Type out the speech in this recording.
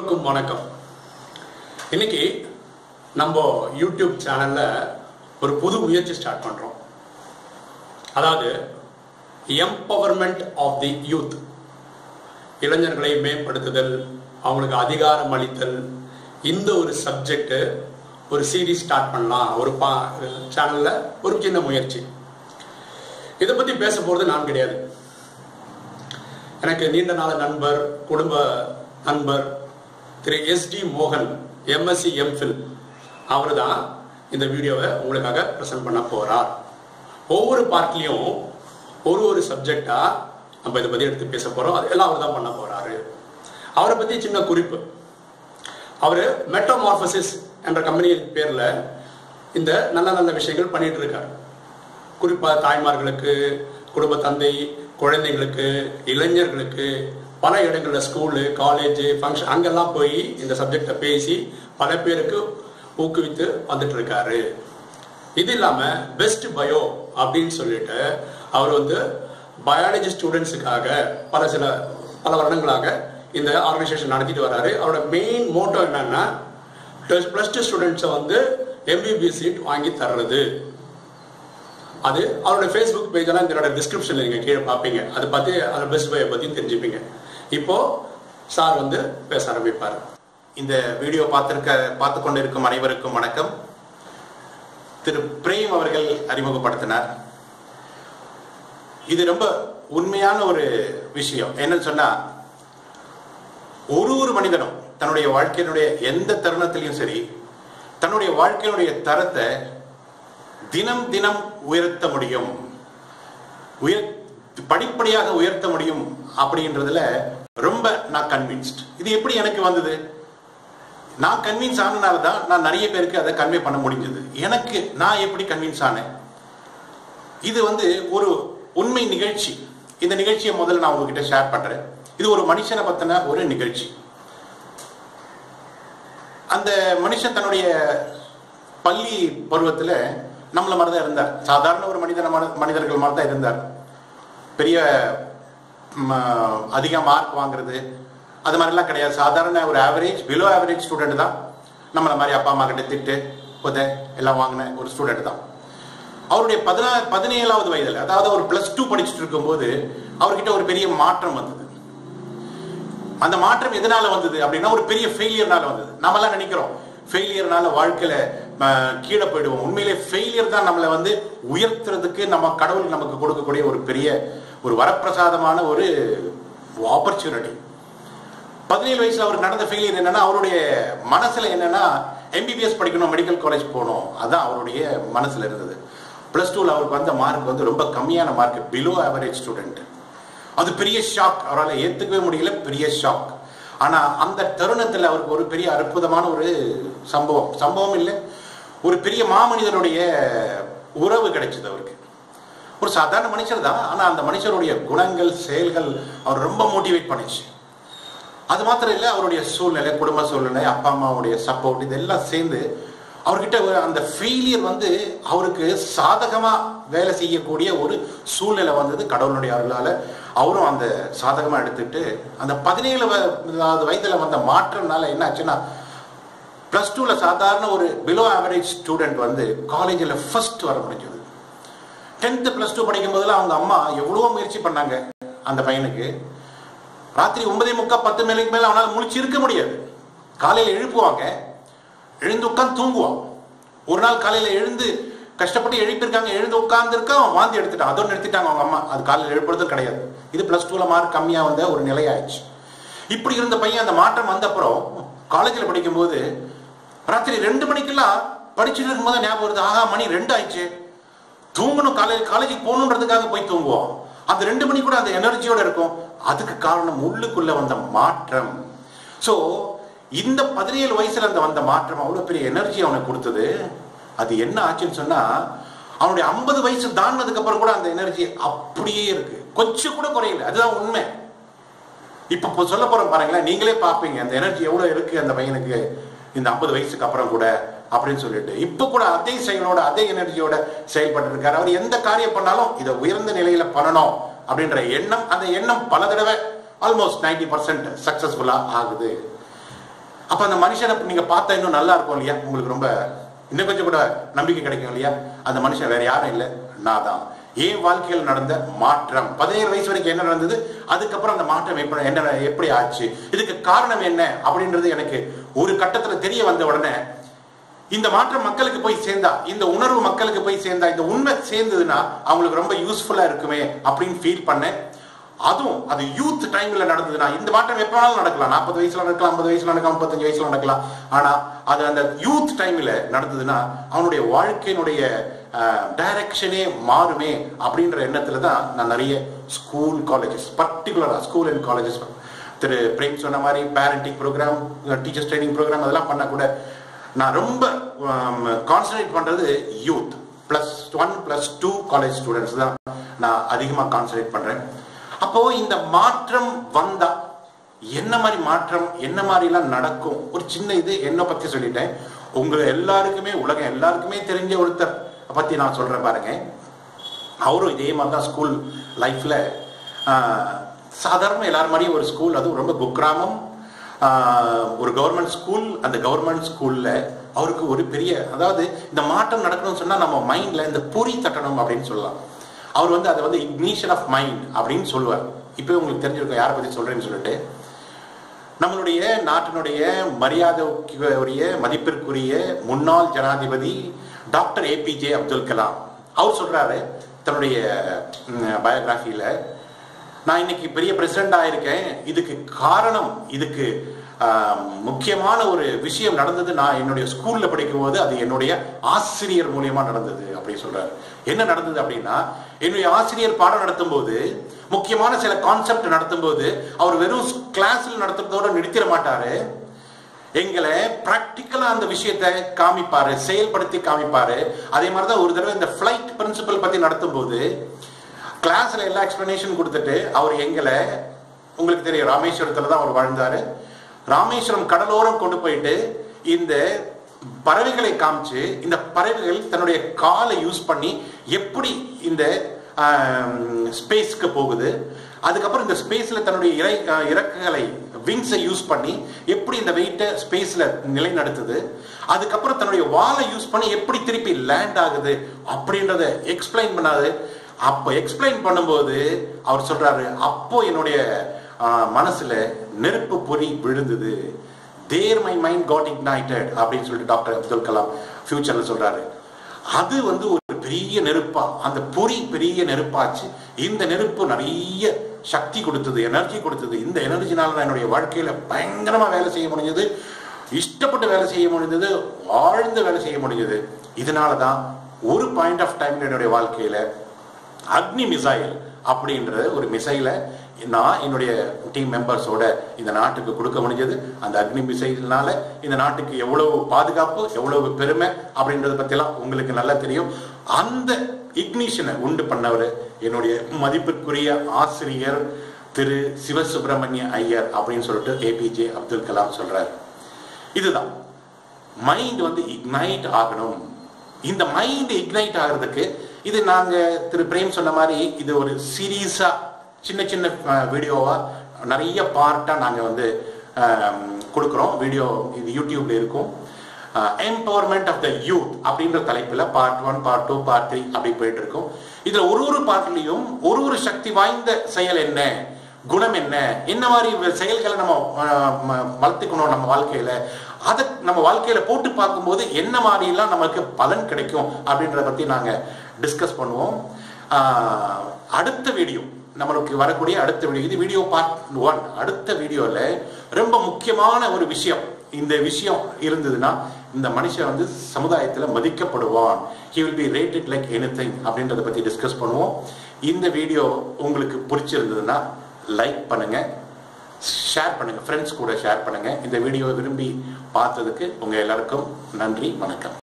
அனைவருக்கும் வணக்கம் இன்னைக்கு நம்ம யூடியூப் சேனல்ல ஒரு புது முயற்சி ஸ்டார்ட் பண்றோம் அதாவது எம்பவர்மெண்ட் ஆஃப் தி யூத் இளைஞர்களை மேம்படுத்துதல் அவங்களுக்கு அதிகாரம் அளித்தல் இந்த ஒரு சப்ஜெக்ட் ஒரு சீரீஸ் ஸ்டார்ட் பண்ணலாம் ஒரு பா சேனல்ல ஒரு சின்ன முயற்சி இதை பத்தி பேச போறது நான் கிடையாது எனக்கு நீண்ட நாள் நண்பர் குடும்ப நண்பர் திரு எஸ் டி மோகன் எம்எஸ்சி எம்ஃபில் அவர் தான் இந்த வீடியோவை உங்களுக்காக ப்ரெசென்ட் பண்ண போறார் ஒவ்வொரு பார்ட்லையும் ஒரு ஒரு சப்ஜெக்டா நம்ம இதை பத்தி எடுத்து பேச போறோம் அதெல்லாம் அவர் தான் பண்ண போறாரு அவரை பத்தி சின்ன குறிப்பு அவர் மெட்டோமார்பசிஸ் என்ற கம்பெனியின் பேர்ல இந்த நல்ல நல்ல விஷயங்கள் பண்ணிட்டு இருக்காரு குறிப்பா தாய்மார்களுக்கு குடும்ப தந்தை குழந்தைங்களுக்கு இளைஞர்களுக்கு பல இடங்கள்ல ஸ்கூலு காலேஜ் ஃபங்க்ஷன் அங்கெல்லாம் போய் இந்த சப்ஜெக்டை பேசி பல பேருக்கு ஊக்குவித்து வந்துட்டு இருக்காரு இது இல்லாம பெஸ்ட் பயோ அப்படின்னு சொல்லிட்டு அவர் வந்து பயாலஜி ஸ்டூடெண்ட்ஸுக்காக பல சில பல வருடங்களாக இந்த ஆர்கனைசேஷன் நடத்திட்டு வராரு அவரோட மெயின் மோட்டோ என்னன்னா பிளஸ் டூ ஸ்டூடெண்ட்ஸை வந்து எம்பிபிஎஸ் சீட் வாங்கி தர்றது அது அவரோட ஃபேஸ்புக் பேஜெல்லாம் இதோட டிஸ்கிரிப்ஷன்ல நீங்க கீழே பார்ப்பீங்க அதை பார்த்து அந்த பெஸ்ட் பையை பத்தியும் தெரிஞ்சுப்பீங்க இப்போ சார் வந்து பேச ஆரம்பிப்பார் இந்த வீடியோ பார்த்திருக்க பார்த்து கொண்டிருக்கும் அனைவருக்கும் வணக்கம் திரு பிரேம் அவர்கள் அறிமுகப்படுத்தினார் இது ரொம்ப உண்மையான ஒரு விஷயம் என்னன்னு சொன்னா ஒரு ஒரு மனிதனும் தன்னுடைய வாழ்க்கையினுடைய எந்த தருணத்திலையும் சரி தன்னுடைய வாழ்க்கையினுடைய தரத்தை தினம் தினம் உயர்த்த முடியும் உயர் படிப்படியாக உயர்த்த முடியும் அப்படின்றதுல ரொம்ப நான் கன்வின்ஸ்ட் இது எப்படி எனக்கு வந்தது நான் கன்வின்ஸ் ஆனனால தான் நான் நிறைய பேருக்கு அதை கன்வே பண்ண முடிஞ்சது எனக்கு நான் எப்படி கன்வின்ஸ் ஆனேன் இது வந்து ஒரு உண்மை நிகழ்ச்சி இந்த நிகழ்ச்சியை முதல்ல நான் உங்ககிட்ட ஷேர் பண்றேன் இது ஒரு மனுஷனை பத்தின ஒரு நிகழ்ச்சி அந்த மனுஷன் தன்னுடைய பள்ளி பருவத்தில் நம்மள மாதிரி தான் இருந்தார் சாதாரண ஒரு மனிதன மனிதர்கள் மாதிரி தான் இருந்தார் பெரிய அதிக மார்க் வாங்குறது அது மாதிரிலாம் கிடையாது சாதாரண ஒரு ஆவரேஜ் பிலோ ஆவரேஜ் ஸ்டூடெண்ட் தான் நம்மளை மாதிரி அப்பா அம்மா கிட்ட திட்டு உத எல்லாம் வாங்கின ஒரு ஸ்டூடெண்ட் தான் அவருடைய பதினா பதினேழாவது வயதில் அதாவது அவர் பிளஸ் டூ படிச்சுட்டு இருக்கும்போது அவர்கிட்ட ஒரு பெரிய மாற்றம் வந்தது அந்த மாற்றம் எதனால வந்தது அப்படின்னா ஒரு பெரிய ஃபெயிலியர்னால வந்தது நம்மலாம் நினைக்கிறோம் ஃபெயிலியர்னால வாழ்க்கையில கீழே போயிடுவோம் உண்மையிலே ஃபெயிலியர் தான் நம்மளை வந்து உயர்த்துறதுக்கு நம்ம கடவுள் நமக்கு கொடுக்கக்கூடிய ஒரு பெரிய ஒரு வரப்பிரசாதமான ஒரு ஆப்பர்ச்சுனிட்டி பதினேழு வயசுல அவருக்கு நடந்த ஃபெயிலியர் என்னன்னா அவருடைய மனசுல என்னன்னா எம்பிபிஎஸ் படிக்கணும் மெடிக்கல் காலேஜ் போகணும் அதான் அவருடைய மனசுல இருந்தது பிளஸ் டூல அவருக்கு வந்த மார்க் வந்து ரொம்ப கம்மியான மார்க் பிலோ ஆவரேஜ் ஸ்டூடெண்ட் அது பெரிய ஷாக் அவரால் ஏத்துக்கவே முடியல பெரிய ஷாக் ஆனா அந்த தருணத்துல அவருக்கு ஒரு பெரிய அற்புதமான ஒரு சம்பவம் சம்பவம் இல்லை ஒரு பெரிய மாமனிதனுடைய உறவு கிடைச்சது அவருக்கு ஒரு சாதாரண மனுஷர் தான் ஆனா அந்த மனுஷருடைய குணங்கள் செயல்கள் அவர் ரொம்ப மோட்டிவேட் பண்ணிச்சு அது மாத்திரம் இல்லை அவருடைய சூழ்நிலை குடும்ப சூழ்நிலை அப்பா அம்மாவுடைய சப்போர்ட் இதெல்லாம் சேர்ந்து அவர்கிட்ட அந்த ஃபெயிலியர் வந்து அவருக்கு சாதகமா வேலை செய்யக்கூடிய ஒரு சூழ்நிலை வந்தது கடவுளுடைய அருளால அவரும் அந்த சாதகமா எடுத்துட்டு அந்த பதினேழு வயதுல வந்த மாற்றம்னால என்ன ஆச்சுன்னா பிளஸ் டூல சாதாரண ஒரு பிலோ ஆவரேஜ் ஸ்டூடெண்ட் வந்து காலேஜில் ஃபர்ஸ்ட் வர முடிஞ்சது டென்த்து பிளஸ் டூ படிக்கும் போதுல அவங்க அம்மா எவ்வளவோ முயற்சி பண்ணாங்க அந்த பையனுக்கு ராத்திரி ஒன்பதே முக்கா பத்து மணிக்கு மேல அவனால் முழிச்சு இருக்க முடியாது காலையில எழுப்புவாங்க எழுந்து உட்காந்து தூங்குவான் ஒரு நாள் காலையில எழுந்து கஷ்டப்பட்டு எழுப்பியிருக்காங்க எழுந்து உட்கார்ந்து இருக்க அவன் வாந்தி எடுத்துட்டான் அதோடு நிறுத்திட்டாங்க அவங்க அம்மா அது காலையில் எழுப்புறதும் கிடையாது இது பிளஸ் டூல மார்க் கம்மியா வந்த ஒரு நிலையாயிடுச்சு இப்படி இருந்த பையன் அந்த மாற்றம் வந்த அப்புறம் காலேஜில் படிக்கும்போது ராத்திரி ரெண்டு மணிக்கெல்லாம் படிச்சுட்டு இருக்கும்போது ஞாபகம் வருது ஆஹா மணி ரெண்டு ஆயிடுச்சு தூங்கணும் காலேஜ் காலேஜுக்கு போகணுன்றதுக்காக போய் தூங்குவோம் அந்த ரெண்டு மணி கூட அந்த எனர்ஜியோட இருக்கும் அதுக்கு காரணம் உள்ளுக்குள்ள வந்த மாற்றம் ஸோ இந்த பதினேழு வயசுல அந்த வந்த மாற்றம் அவ்வளவு பெரிய எனர்ஜி அவனுக்கு கொடுத்தது அது என்ன ஆச்சுன்னு சொன்னா அவனுடைய ஐம்பது வயசு தாண்டினதுக்கு அப்புறம் கூட அந்த எனர்ஜி அப்படியே இருக்கு கொஞ்சம் கூட குறையல அதுதான் உண்மை இப்ப சொல்ல போறோம் பாருங்களேன் நீங்களே பார்ப்பீங்க அந்த எனர்ஜி எவ்வளவு இருக்கு அந்த பையனுக்கு இந்த ஐம்பது வயசுக்கு அப்புறம் கூட அப்படின்னு சொல்லிட்டு இப்ப கூட அதே செயலோட அதே எனர்ஜியோட செயல்பட்டு இருக்காரு அவர் எந்த காரியம் பண்ணாலும் இதை உயர்ந்த நிலையில பண்ணணும் அப்படின்ற எண்ணம் அந்த எண்ணம் பல தடவை ஆல்மோஸ்ட் நைன்டி பர்சன்ட் சக்சஸ்ஃபுல்லா ஆகுது அப்ப அந்த மனுஷனை நீங்க பார்த்தா இன்னும் நல்லா இருக்கும் இல்லையா உங்களுக்கு ரொம்ப இன்னும் கொஞ்சம் கூட நம்பிக்கை கிடைக்கும் இல்லையா அந்த மனுஷன் வேற யாரும் இல்லை நான் தான் என் வாழ்க்கையில் நடந்த மாற்றம் பதினேழு வயசு வரைக்கும் என்ன நடந்தது அதுக்கப்புறம் அந்த மாற்றம் எப்படி என்ன எப்படி ஆச்சு இதுக்கு காரணம் என்ன அப்படின்றது எனக்கு ஒரு கட்டத்துல தெரிய வந்த உடனே இந்த மாற்றம் மக்களுக்கு போய் சேர்ந்தா இந்த உணர்வு மக்களுக்கு போய் சேர்ந்தா இந்த உண்மை சேர்ந்ததுன்னா அவங்களுக்கு ரொம்ப யூஸ்ஃபுல்லா இருக்குமே அப்படின்னு ஃபீல் பண்ணேன் அதுவும் அது யூத் டைம்ல நடந்ததுன்னா இந்த மாற்றம் எப்ப வேணாலும் நடக்கலாம் நாற்பது வயசுல நடக்கலாம் ஐம்பது வயசுல நடக்கலாம் முப்பத்தஞ்சு வயசுல நடக்கலாம் ஆனா அது அந்த யூத் டைம்ல நடந்ததுன்னா அவனுடைய வாழ்க்கையினுடைய டைரக்ஷனே மாறுமே அப்படின்ற எண்ணத்துல தான் நான் நிறைய school colleges particularly school and colleges திரு பிரேம் சொன்ன மாதிரி parenting programme teachers training programme அதெல்லாம் பண்ண கூட நான் ரொம்ப கான்சன்ட்ரேட் பண்றது youth plus one plus two college students தான் நான் அதிகமாக கான்சன்ட்ரேட் பண்றேன் அப்போ இந்த மாற்றம் வந்தா என்ன மாதிரி மாற்றம் என்ன மாதிரிலாம் நடக்கும் ஒரு சின்ன இது என்னை பத்தி சொல்லிட்டேன் உங்க எல்லாருக்குமே உலகம் எல்லாருக்குமே தெரிஞ்ச ஒருத்தர் பத்தி நான் சொல்றேன் பாருங்க அவரும் இதே மாதிரி தான் ஸ்கூல் லைஃப்ல சாதாரண எல்லாரும் மாதிரியும் ஒரு ஸ்கூல் அதுவும் ரொம்ப குக்கிராமம் ஆஹ், ஒரு கவர்மெண்ட் ஸ்கூல் அந்த கவர்மெண்ட் ஸ்கூல்ல அவருக்கு ஒரு பெரிய அதாவது இந்த மாற்றம் நடக்கணும்னு சொன்னா நம்ம மைண்ட்ல இந்த பொறி தட்டணும் அப்படின்னு சொல்லலாம் அவர் வந்து அதை வந்து இக்னிஷன் ஆஃப் மைண்ட் அப்படின்னு சொல்லுவார் இப்போ உங்களுக்கு தெரிஞ்சிருக்கும் யாரை பத்தி சொல்றேன்னு சொல்லிட்டு நம்மளுடைய நாட்டினுடைய மரியாதைக்குரிய மதிப்பிற்குரிய முன்னாள் ஜனாதிபதி டாக்டர் ஏபிஜே அப்துல் கலாம் அவர் சொல்றாரு தன்னுடைய பயோகிராஃபியில நான் இன்னைக்கு பெரிய பிரசிடண்ட் ஆயிருக்கேன் இதுக்கு காரணம் இதுக்கு ஆஹ், முக்கியமான ஒரு விஷயம் நடந்தது நான் என்னுடைய ஸ்கூல்ல படிக்கும் போது அது என்னுடைய ஆசிரியர் மூலியமா நடந்தது அப்படின்னு சொல்றாரு என்ன நடந்தது அப்படின்னா என்னுடைய ஆசிரியர் பாடம் நடத்தும் போது முக்கியமான சில கான்செப்ட் நடத்தும் போது அவர் வெறும் கிளாஸ்ல நடத்துறதோட நிறுத்திட மாட்டாரு எங்களை பிராக்டிக்கலா அந்த விஷயத்தை காமிப்பாரு செயல்படுத்தி காமிப்பாரு அதே மாதிரி தான் ஒரு தடவை இந்த ஃபிளைட் பிரின்சிபல் பத்தி நடத்தும் போது கிளாஸ்ல எல்லா எக்ஸ்பிளனேஷன் கொடுத்துட்டு அவர் எங்களை உங்களுக்கு தெரியும் ராமேஸ்வரத்துல தான் அவர் வாழ்ந்தாரு ராமேஸ்வரம் கடலோரம் கொண்டு போயிட்டு இந்த பறவைகளை காமிச்சு இந்த பறவைகள் தன்னுடைய காலை யூஸ் பண்ணி எப்படி இந்த ஸ்பேஸ்க்கு போகுது அதுக்கப்புறம் இந்த ஸ்பேஸ்ல தன்னுடைய இறை அஹ், இறக்குகளை விங்ஸை யூஸ் பண்ணி எப்படி இந்த வெயிட்டை ஸ்பேஸ்ல நிலைநடத்துது அதுக்கப்புறம் தன்னுடைய வாலை யூஸ் பண்ணி எப்படி திருப்பி லேண்ட் ஆகுது அப்படின்றத எக்ஸ்பிளைன் பண்ணாது அப்போ எக்ஸ்பிளைன் பண்ணும்போது அவர் சொல்றாரு அப்போ என்னுடைய ஆஹ், மனசுல நெருப்பு பொறி விழுந்தது there my mind got ignited அப்படின்னு சொல்லிட்டு டாக்டர் அப்துல் கலாம் ஃபியூச்சர்ல சொல்றாரு அது வந்து ஒரு பெரிய நெருப்பா அந்த பொறி பெரிய நெருப்பாச்சு இந்த நெருப்பு நிறைய சக்தி கொடுத்தது எனர்ஜி கொடுத்தது இந்த எனர்ஜினால நான் என்னுடைய வாழ்க்கையில பயங்கரமா வேலை செய்ய முடிஞ்சது இஷ்டப்பட்டு வேலை செய்ய முடிஞ்சது ஆழ்ந்து வேலை செய்ய முடிஞ்சது இதனால தான் ஒரு பாயிண்ட் ஆஃப் டைம்ல என்னுடைய வாழ்க்கையில அக்னி மிசைல் அப்படின்ற ஒரு மிசைலை நான் என்னுடைய டீம் மெம்பர்ஸோட இந்த நாட்டுக்கு கொடுக்க முடிஞ்சது அந்த அக்னி மிசைல்னால இந்த நாட்டுக்கு எவ்வளவு பாதுகாப்பு எவ்வளவு பெருமை அப்படின்றத பத்தியெல்லாம் உங்களுக்கு நல்லா தெரியும் அந்த இக்னிஷனை உண்டு பண்ணவர் என்னுடைய மதிப்பிற்குரிய ஆசிரியர் திரு சிவசுப்பிரமணிய ஐயர் அப்படின்னு சொல்லிட்டு ஏபிஜே அப்துல் கலாம் சொல்றாரு இதுதான் மைண்ட் வந்து இக்னைட் ஆகணும் இந்த மைண்ட் இக்னைட் ஆகிறதுக்கு இது நாங்க திரு பிரேம் சொன்ன மாதிரி இது ஒரு சீரீஸா சின்ன சின்ன வீடியோவா நிறைய பார்ட்டா நாங்க வந்து ஆம், கொடுக்குறோம் வீடியோ இது யூடியூப்ல இருக்கும் எம்பவர்மெண்ட் ஆஃப் த யூத் அப்படின்ற தலைப்புல part one part two part three அப்படி போயிட்டு இருக்கும் இதுல ஒரு ஒரு பார்ட்லயும் ஒரு ஒரு சக்தி வாய்ந்த செயல் என்ன குணம் என்ன என்ன மாதிரி செயல்களை நம்ம அஹ், ம- வளர்த்துக்கணும் நம்ம வாழ்க்கையில அதை நம்ம வாழ்க்கையில போட்டு பார்க்கும்போது என்ன மாதிரிலாம் நமக்கு பலன் கிடைக்கும் அப்படின்றத பத்தி நாங்க டிஸ்கஸ் பண்ணுவோம் ஆஹ், அடுத்த வீடியோ நம்மளுக்கு வரக்கூடிய அடுத்த வீடியோ இது வீடியோ பார்ட் ஒன் அடுத்த வீடியோல ரொம்ப முக்கியமான ஒரு விஷயம் இந்த விஷயம் இருந்ததுன்னா இந்த மனுஷன் வந்து சமுதாயத்துல மதிக்கப்படுவான் he will be rated like anything அப்படின்றத பத்தி டிஸ்கஸ் பண்ணுவோம் இந்த வீடியோ உங்களுக்கு பிடிச்சிருந்ததுன்னா லைக் பண்ணுங்க ஷேர் பண்ணுங்க ஃப்ரெண்ட்ஸ் கூட ஷேர் பண்ணுங்க இந்த வீடியோவை விரும்பி பார்த்ததுக்கு உங்க எல்லாருக்கும் நன்றி வணக்கம்